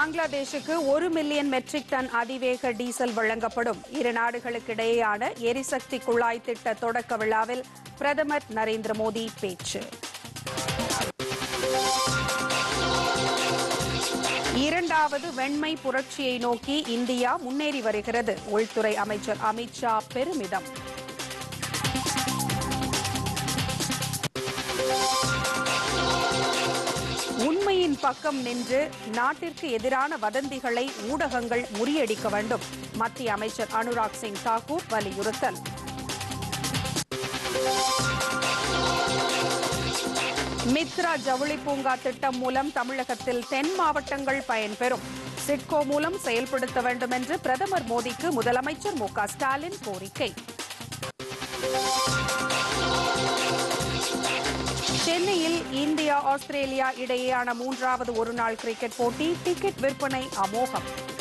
பங்களாதேஷுக்கு ஒரு million metric ton அதிவேக diesel வழங்கப்படும் இரு நாடுகளுக்கிடையேயான எரிசக்தி குழாய் திட்ட தொடக்க விழாவில் பிரதமர் நரேந்திர மோடி பேச்சு இரண்டாவது வெண்மை புரட்சியை நோக்கி இந்தியா முன்னேறி வருகிறது உள்துறை அமைச்சர் அமித்ஷா பெருமிதம் உண்மையின் பக்கம் நின்று நாட்டிற்கு எதிரான வதந்திகளை ஊடகங்கள் முறியடிக்க வேண்டும் மத்திய அமைச்சர் அனுராக் சிங் தாக்கூர் வலியுறுத்தல் மித்ரா ஜவுளி பூங்கா திட்டம் மூலம் தமிழகத்தில் தென் மாவட்டங்கள் பயன்பெறும் சிட்கோ மூலம் செயல்படுத்த வேண்டும் என்று பிரதமர் மோடிக்கு முதலமைச்சர் மு க ஸ்டாலின் கோரிக்கை சென்னையில் இந்தியா ஆஸ்திரேலியா இடையேயான மூன்றாவது ஒருநாள் கிரிக்கெட் போட்டி டிக்கெட் விற்பனை அமோகம்